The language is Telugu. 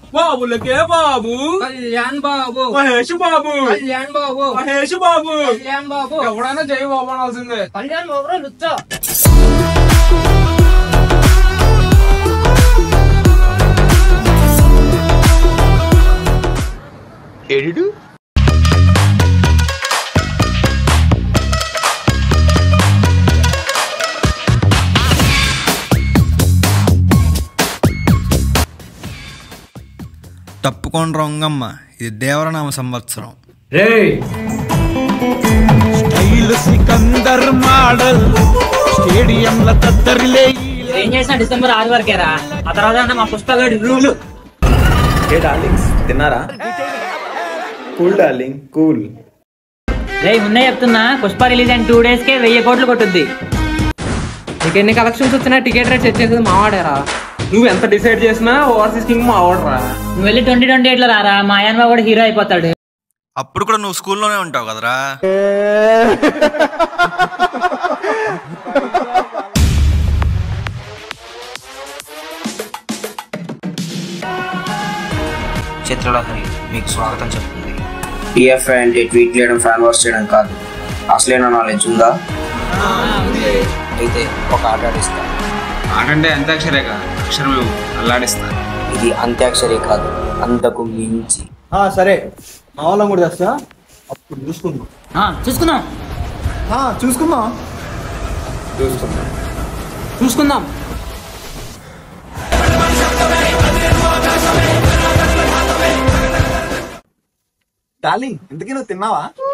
బాబులకే బాబు కళ్యాణ్ బాబు మహేష్ బాబు కళ్యాణ్ బాబు మహేష్ బాబు కళ్యాణ్ బాబు ఎవడైనా జై బాబు అనాల్సిందే కళ్యాణ్ బాబు లుచ్చా ఎడిడు తప్పుకోండి రొంగమ్మ ఇది దేవరనామ సంవత్సరం స్టైల్ సికందర్ మోడల్ స్టేడియంల తత్తరిలే ఏం చేసిన డిసెంబర్ ఆరు వరకేరా ఆ తర్వాత మా పుష్పగడి రూలు ఏ డార్లింగ్స్ తిన్నారా కూల్ డార్లింగ్ కూల్ రే ముందే చెప్తున్నా పుష్ప రిలీజ్ అయిన టూ డేస్ కే వెయ్యి కోట్లు కొట్టుద్ది నీకు ఎన్ని కలెక్షన్స్ వచ్చినా టికెట్ రేట్ సెట్ చేసేది మావాడేరా నువ్వు ఎంత డిసైడ్ చేసినా ఓవర్సీస్ కింగ్ మా ఆర్డర్ నువ్వు వెళ్ళి ట్వంటీ ట్వంటీ ఎయిట్ లో రారా మా అయ్యన్ బాబు కూడా హీరో అయిపోతాడు అప్పుడు కూడా నువ్వు స్కూల్లోనే ఉంటావు కదరా చిత్రలహరి మీకు స్వాగతం చెప్తుంది టీఎఫ్ఐ అంటే ట్వీట్ చేయడం ఫ్యాన్ వాష్ చేయడం కాదు అసలైన నాలెడ్జ్ ఉందా అయితే ఒక ఆట ఆడిస్తా ఆట అంటే అంతాక్షరేగా అక్షరం ఇవ్వు, అల్లాడిస్తా ఇది అంత్యాక్షరి కాదు అంతకు మించి సరే మా వాళ్ళం కూడా తెస్తా అప్పుడు చూసుకుందాం ఆ, చూసుకుందాం చూసుకుందాం చూసుకుందాం చూసుకుందాం డార్లింగ్ ఇంతకీ నువ్వు తిన్నావా